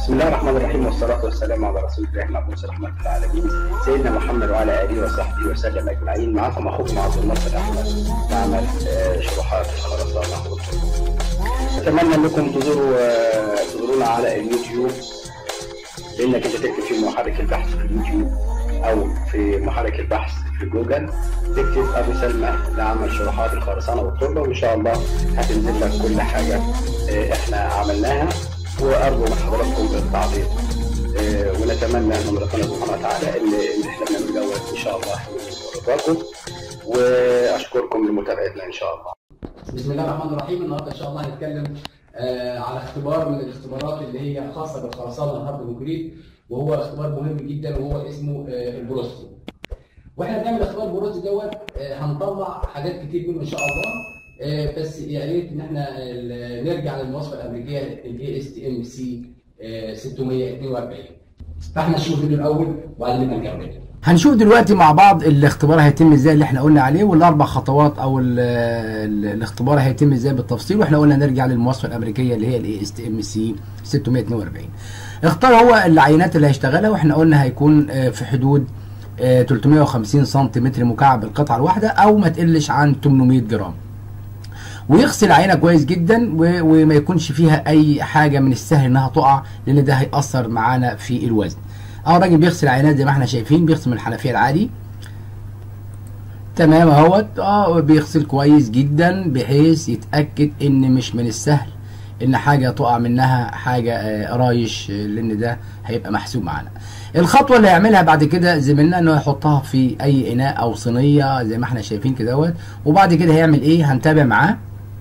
بسم الله الرحمن الرحيم والصلاة والسلام على رسول الله المبعوث رحمة العالمين سيدنا محمد وعلى آله وصحبه وسلم أجمعين معكم أخوكم عبد الناصر أحمد بعمل آه، شروحات الخرسانة أتمنى أنكم تزوروا آه، تزورونا على اليوتيوب لأنك أنت تكتب في محرك البحث في اليوتيوب أو في محرك البحث في جوجل تكتب أبو سلمى لعمل شروحات الخرسانة والتربة وإن شاء الله هتنزل لك كل حاجة آه، إحنا عملناها وارجو من حضراتكم التعليق آه، ونتمنى من ربنا سبحانه وتعالى ان ان احنا بنعمل دوت ان شاء الله يكون رضاكم واشكركم لمتابعتنا ان شاء الله. بسم الله الرحمن الرحيم النهارده ان شاء الله هنتكلم آه، على اختبار من الاختبارات اللي هي خاصه بالخرسانه الهارد كونكريت وهو اختبار مهم جدا وهو اسمه آه، البروستي. واحنا بنعمل اختبار البروستي دوت آه، هنطلع حاجات كتير منه ان شاء الله آه، بس يا ريت ان احنا ال- نرجع للمواصفه الامريكيه الاي اس تي ام سي 642 فاحنا نشوف الفيديو الاول وبعدين نبقى نكمل. هنشوف دلوقتي مع بعض الاختبار هيتم ازاي اللي احنا قلنا عليه والاربع خطوات او ال ال الاختبار هيتم ازاي بالتفصيل واحنا قلنا نرجع للمواصفه الامريكيه اللي هي الاي اس تي ام سي 642 اختار هو العينات اللي هيشتغلها واحنا قلنا هيكون آه، في حدود آه، 350 سنتيمتر مكعب القطعه الواحده او ما تقلش عن 800 جرام ويغسل العينه كويس جدا و- وما يكونش فيها اي حاجه من السهل انها تقع لان ده هيأثر معانا في الوزن اه الراجل بيغسل العينات زي ما احنا شايفين بيغسل من الحنفيه العادي تمام اهوت اه بيغسل كويس جدا بحيث يتاكد ان مش من السهل ان حاجه تقع منها حاجه آه، رايش آه، لان ده هيبقى محسوب معانا الخطوه اللي هيعملها بعد كده زميلنا انه يحطها في اي اناء او صينيه زي ما احنا شايفين كده اهوت وبعد كده هيعمل ايه هنتابع معاه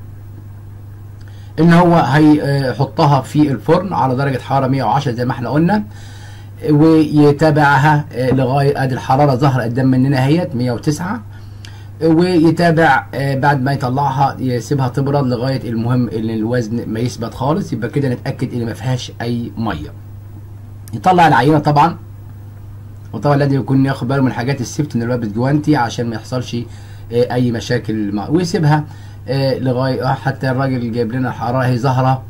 ان هو هيحطها في الفرن على درجه حراره 110 زي ما احنا قلنا ويتابعها آه، لغايه ادي الحراره ظهر قدام مننا اهيت 109 ويتابع آه، بعد ما يطلعها يسيبها تبرد لغايه المهم ان الوزن ما يثبت خالص يبقى كده نتاكد ان ما فيهاش اي ميه يطلع العينه طبعا وطبعا لازم يكون ياخد باله من حاجات السيفت ان لابس جوانتي عشان ما يحصلش آه، اي مشاكل مع ويسيبها آه، لغايه آه، حتى الراجل جايب لنا الحراره هي ظاهره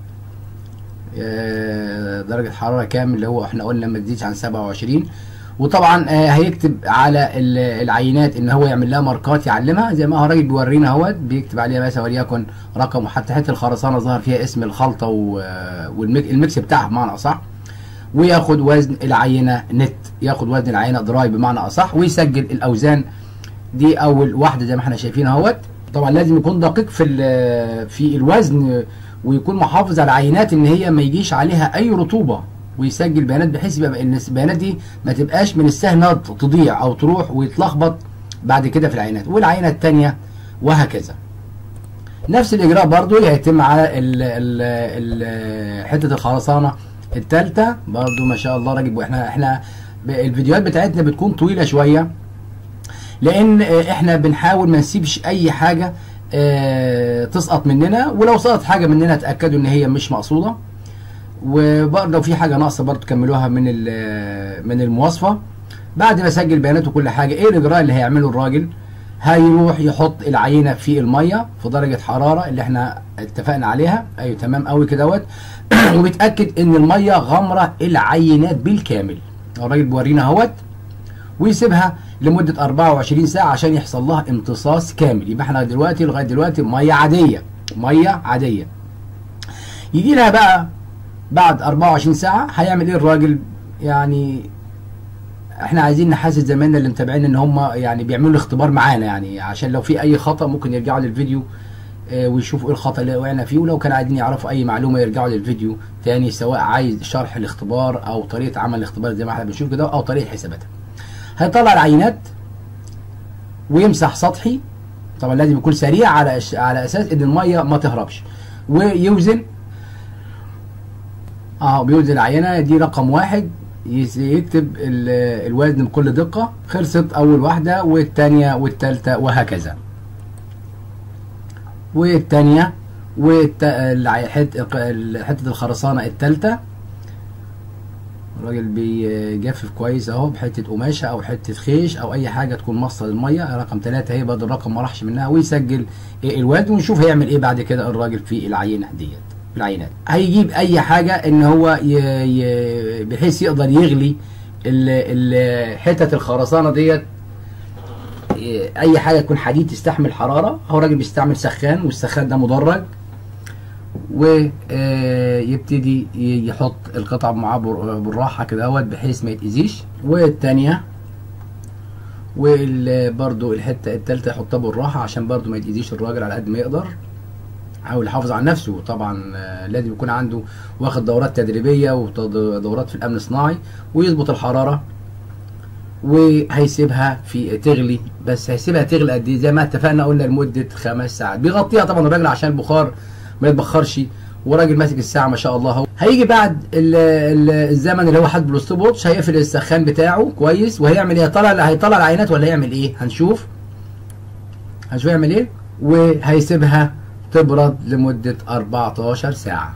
آه، درجه حراره كام اللي هو احنا قلنا ما تزيدش عن 27 وطبعا آه، هيكتب على ال- العينات ان هو يعمل لها ماركات يعلمها زي ما هو الراجل بيورينا اهوت بيكتب عليها مثلا وليكن رقم وحتى حته الخرسانه ظهر فيها اسم الخلطه والميكس بتاعها بمعنى اصح وياخد وزن العينه نت ياخد وزن العينه دراي بمعنى اصح ويسجل الاوزان دي اول واحده زي ما احنا شايفين اهوت طبعا لازم يكون دقيق في ال- في الوزن ويكون محافظ على العينات ان هي ما يجيش عليها اي رطوبه ويسجل بيانات بحيث يبقى ان البيانات دي ما تبقاش من السهل انها تضيع او تروح ويتلخبط بعد كده في العينات والعينه الثانيه وهكذا نفس الاجراء برضو هيتم على ال ال ال حته الخرسانه الثالثه برضو ما شاء الله راجل واحنا احنا ب- الفيديوهات بتاعتنا بتكون طويله شويه لان آه، احنا بنحاول ما نسيبش اي حاجه آه، تسقط مننا ولو سقطت حاجه مننا تاكدوا ان هي مش مقصوده وبرضه لو في حاجه ناقصه برضه كملوها من ال- من المواصفه بعد ما سجل بياناته وكل حاجه ايه الاجراء اللي هيعمله الراجل هيروح يحط العينه في الميه في درجه حراره اللي احنا اتفقنا عليها ايوه تمام قوي كده اهوت وبيتاكد ان الميه غامره العينات بالكامل الراجل بيورينا اهوت ويسيبها لمده 24 ساعه عشان يحصل لها امتصاص كامل يبقى احنا دلوقتي لغايه دلوقتي ميه عاديه ميه عاديه يجي لها بقى بعد 24 ساعه هيعمل ايه الراجل يعني احنا عايزين نحاسس زمايلنا اللي متابعين ان هم يعني بيعملوا اختبار معانا يعني عشان لو في اي خطا ممكن يرجعوا للفيديو آه، ويشوفوا ايه الخطا اللي وقعنا فيه ولو كانوا عايزين يعرفوا اي معلومه يرجعوا للفيديو تاني سواء عايز شرح الاختبار او طريقه عمل الاختبار زي ما احنا بنشوف كده او طريقه حساباتها هيطلع العينات ويمسح سطحي طبعا لازم يكون سريع على أش- على اساس ان الميه ما تهربش ويوزن اه بيوزن العينه دي رقم واحد يس- يكتب ال- الوزن بكل دقه خلصت اول واحده والثانيه والثالثه وهكذا والثانيه وحته الخرسانه الثالثه الراجل بيجفف كويس اهو بحته قماشه او حته خيش او اي حاجه تكون مصل الميه رقم ثلاثة هي برضه الرقم ما راحش منها ويسجل إيه الوزن ونشوف هيعمل ايه بعد كده الراجل في العينه ديت في العينات هيجيب اي حاجه ان هو ي... ي... بحيث يقدر يغلي ال... ال... حتت الخرسانه ديت ي- اي حاجه تكون حديد تستحمل حراره هو راجل بيستعمل سخان والسخان ده مدرج ويبتدي يحط القطع معاه بر- بالراحه كده اهوت بحيث ما يتاذيش والتانيه وبرده الحته التالتة يحطها بالراحه عشان برده ما يتاذيش الراجل على قد ما يقدر حاول يحافظ على نفسه طبعا آه، لازم يكون عنده واخد دورات تدريبيه ودورات في الامن الصناعي ويظبط الحراره وهيسيبها في تغلي بس هيسيبها تغلي قد ايه زي ما اتفقنا قلنا لمده خمس ساعات بيغطيها طبعا الراجل عشان البخار ما يتبخرش وراجل ماسك الساعه ما شاء الله هو هيجي بعد ال ال الزمن اللي هو حد بالستوب واتش هيقفل السخان بتاعه كويس وهيعمل ايه هيطلع هيطلع العينات ولا هيعمل ايه هنشوف هنشوف يعمل ايه وهيسيبها تبرد لمده 14 ساعه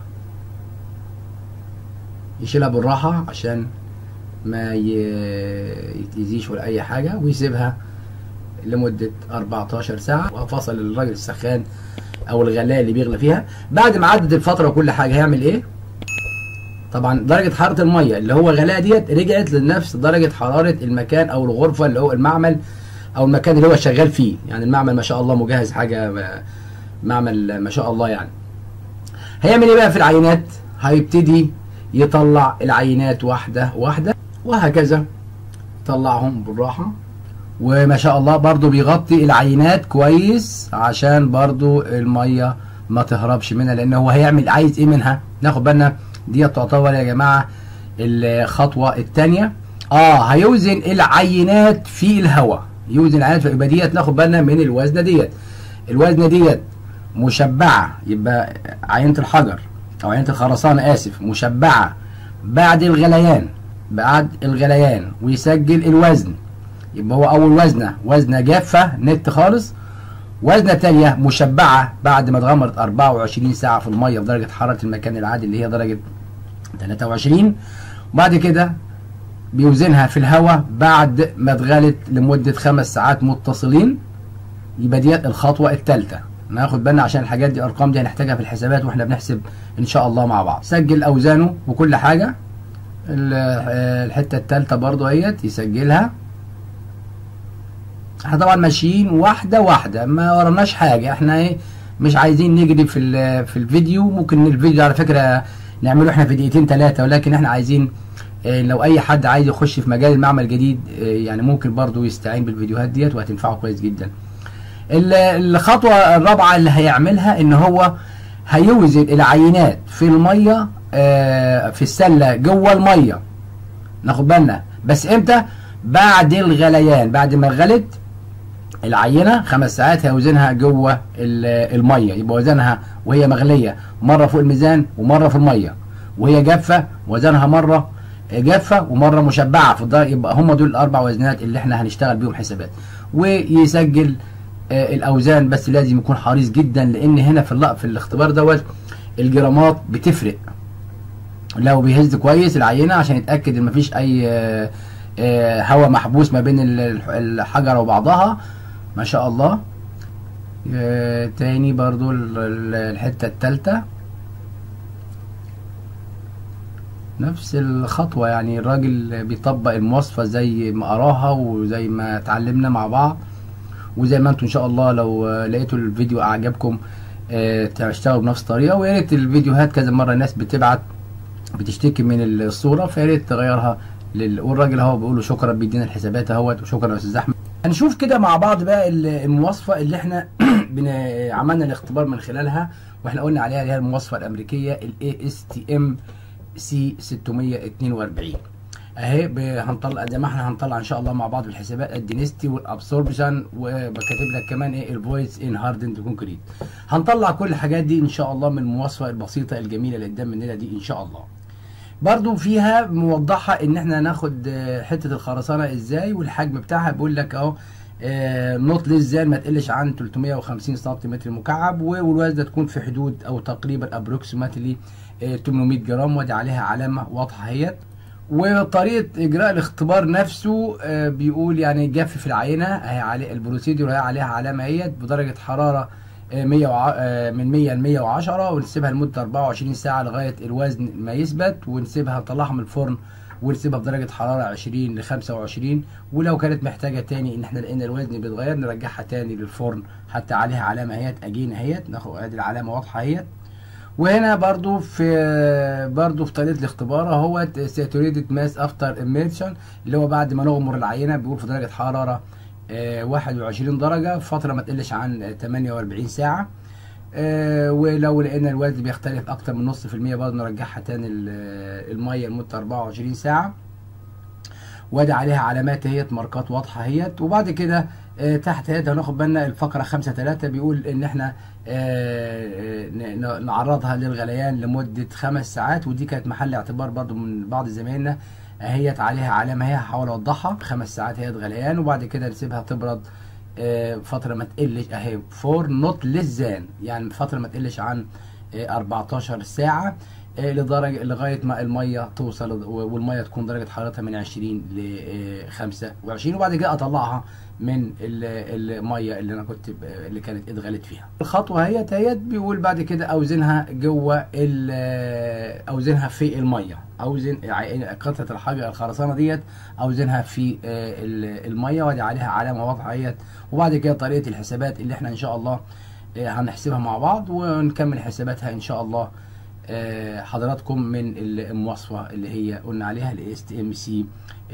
يشيلها بالراحه عشان ما ي- يتأذيش ولا اي حاجه ويسيبها لمده 14 ساعه وفصل الراجل السخان او الغلايه اللي بيغلى فيها بعد ما عدت الفتره وكل حاجه هيعمل ايه طبعا درجه حراره الميه اللي هو غلاها ديت رجعت لنفس درجه حراره المكان او الغرفه اللي هو المعمل او المكان اللي هو شغال فيه يعني المعمل ما شاء الله مجهز حاجه ما- معمل ما شاء الله يعني هيعمل ايه بقى في العينات هيبتدي يطلع العينات واحده واحده وهكذا طلعهم بالراحه وما شاء الله برضو بيغطي العينات كويس عشان برضو المية ما تهربش منها لان هو هيعمل عايز ايه منها ناخد بالنا دي تعتبر يا جماعة الخطوة التانية اه هيوزن العينات في الهواء يوزن العينات في يبقى ديت ناخد بالنا من الوزنة ديت الوزنة ديت مشبعة يبقى عينة الحجر او عينة الخرسانة اسف مشبعة بعد الغليان بعد الغليان ويسجل الوزن يبقى هو اول وزنه وزنه جافه نت خالص وزنه تانية مشبعه بعد ما اتغمرت 24 ساعه في الميه في درجه حراره المكان العادي اللي هي درجه 23 وبعد كده بيوزنها في الهواء بعد ما اتغلت لمده خمس ساعات متصلين يبقى ديت الخطوه الثالثه ناخد بالنا عشان الحاجات دي ارقام دي هنحتاجها في الحسابات واحنا بنحسب ان شاء الله مع بعض سجل اوزانه وكل حاجه ال- الحته الثالثه برضو اهيت يسجلها احنا طبعا ماشيين واحده واحده ما وراناش حاجه احنا ايه مش عايزين نجري في ال- في الفيديو ممكن الفيديو على فكره نعمله احنا في دقيقتين ثلاثه ولكن احنا عايزين اه، لو اي حد عايز يخش في مجال المعمل الجديد اه، يعني ممكن برضو يستعين بالفيديوهات ديت وهتنفعه كويس جدا ال- الخطوه الرابعه اللي هيعملها ان هو هيوزن العينات في الميه اه، في السله جوه الميه ناخد بالنا بس امتى بعد الغليان بعد ما غلت العينه خمس ساعات هيوزنها جوه ال- الميه يبقى وزنها وهي مغليه مره فوق الميزان ومره في الميه وهي جافه وزنها مره جافه ومره مشبعه في الدرجه يبقى هم دول الاربع وزنات اللي احنا هنشتغل بيهم حسابات ويسجل آه، الاوزان بس لازم يكون حريص جدا لان هنا في اللق في الاختبار دوت الجرامات بتفرق لو بيهز كويس العينه عشان يتاكد ان مفيش اي آه، آه، هواء محبوس ما بين ال- الحجره وبعضها ما شاء الله آه، تاني برضو ال- ال- الحته التالتة نفس الخطوة يعني الراجل بيطبق المواصفة زي ما قراها وزي ما اتعلمنا مع بعض وزي ما انتم ان شاء الله لو آه، لقيتوا الفيديو اعجبكم آه، تشتغلوا بنفس الطريقة ويا ريت الفيديوهات كذا مرة الناس بتبعت بتشتكي من الصورة فيا ريت تغيرها لل... والراجل اهو بيقول له شكرا بيدينا الحسابات اهوت وشكرا يا استاذ احمد هنشوف كده مع بعض بقى ال- المواصفة اللي احنا بن... عملنا الاختبار من خلالها واحنا قلنا عليها اللي هي المواصفة الامريكية ال ASTM سي 642 اهي ب- هنطلع زي ما احنا هنطلع ان شاء الله مع بعض الحسابات الدينستي والابسوربشن وبكاتب لك كمان ايه الفويس ان هاردند كونكريت هنطلع كل الحاجات دي ان شاء الله من المواصفه البسيطه الجميله اللي قدام مننا دي ان شاء الله برضو فيها موضحة ان احنا ناخد آه، حتة الخرسانة ازاي والحجم بتاعها بيقول لك اهو آه، نوت للزان ما تقلش عن 350 سنتيمتر مكعب والوزنة تكون في حدود او تقريبا ابروكسيماتلي 800 جرام ودي عليها علامة واضحة اهيت وطريقة اجراء الاختبار نفسه آه، بيقول يعني جف في العينة اهي عليه البروسيدور اهي عليها علامة اهيت بدرجة حرارة آه، 100 وع- آه، من 100 ل 110 ونسيبها لمده 24 ساعه لغايه الوزن ما يثبت ونسيبها نطلعها من الفرن ونسيبها بدرجه حراره 20 ل 25 ولو كانت محتاجه تاني ان احنا لقينا الوزن بيتغير نرجعها تاني للفرن حتى عليها علامه اهيت اجينا اهيت ناخد ادي العلامه واضحه اهيت وهنا برضو في برضو في طريقه الاختبار اهو ساتوريتد ماس افتر اميرشن اللي هو بعد ما نغمر العينه بيقول في درجه حراره آه، 21 درجه فتره ما تقلش عن 48 ساعه آه، ولو لقينا الوزن بيختلف اكتر من نص في المية برضه نرجعها تاني ال- الميه لمده 24 ساعه وادي عليها علامات اهيت ماركات واضحه اهيت وبعد كده آه، تحت اهيت هناخد بالنا الفقره 5 3 بيقول ان احنا آه، ن- ن- نعرضها للغليان لمده خمس ساعات ودي كانت محل اعتبار برضو من بعض زمايلنا اهيت عليها علامه اهي هحاول اوضحها خمس ساعات اهيت غليان وبعد كده نسيبها تبرد آه، فتره ما تقلش اهي فور نوت لزان يعني فتره ما تقلش عن آه، 14 ساعه آه، لدرجه لغايه ما الميه توصل والميه تكون درجه حرارتها من 20 ل 25 وبعد كده اطلعها من ال- الميه اللي انا كنت ب- اللي كانت اتغلت فيها الخطوه هي هي بيقول بعد كده اوزنها جوه ال- اوزنها في الميه اوزن ع- قطعه الحجر الخرسانه ديت اوزنها في آه، ال- الميه وادي عليها علامه واضحه اهيت وبعد كده طريقه الحسابات اللي احنا ان شاء الله آه، هنحسبها مع بعض ونكمل حساباتها ان شاء الله آه، حضراتكم من المواصفه اللي هي قلنا عليها الاس تي ام سي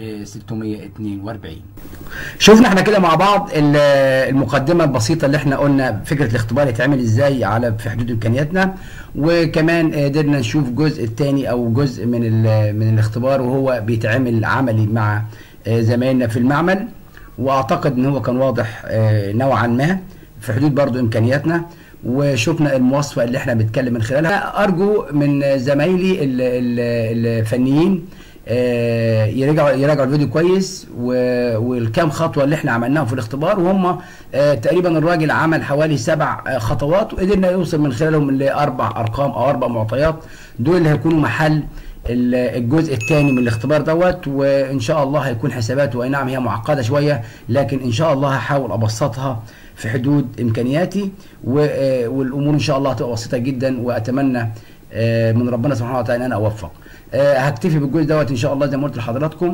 642 شفنا احنا كده مع بعض ال- المقدمه البسيطه اللي احنا قلنا فكره الاختبار يتعمل ازاي على في حدود امكانياتنا وكمان قدرنا نشوف الجزء الثاني او جزء من ال- من الاختبار وهو بيتعمل عملي مع آه، زمايلنا في المعمل واعتقد ان هو كان واضح آه، نوعا ما في حدود برضو امكانياتنا وشفنا المواصفه اللي احنا بنتكلم من خلالها ارجو من زمايلي ال- ال- الفنيين آه، يراجعوا يراجعوا الفيديو كويس و- والكام خطوه اللي احنا عملناهم في الاختبار وهم آه، تقريبا الراجل عمل حوالي سبع آه، خطوات وقدرنا يوصل من خلالهم لاربع ارقام او اربع معطيات دول اللي هيكونوا محل ال- الجزء الثاني من الاختبار دوت وان شاء الله هيكون حساباته اي نعم هي معقده شويه لكن ان شاء الله هحاول ابسطها في حدود امكانياتي و- آه، والامور ان شاء الله هتبقى بسيطه جدا واتمنى آه، من ربنا سبحانه وتعالى ان انا اوفق آه، هكتفي بالجزء دوت ان شاء الله زي ما قلت لحضراتكم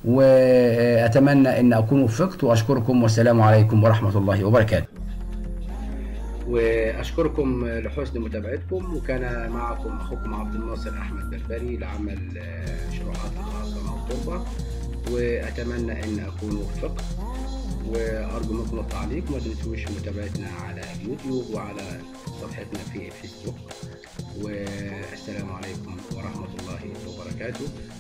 واتمنى ان اكون وفقت واشكركم والسلام عليكم ورحمه الله وبركاته واشكركم لحسن متابعتكم وكان معكم اخوكم عبد الناصر احمد بربري لعمل آه، شروحات الخرسانه والتربه واتمنى ان اكون وفقت وارجو منكم التعليق وما تنسوش متابعتنا على اليوتيوب وعلى صفحتنا في الفيسبوك والسلام عليكم ورحمه الله وبركاته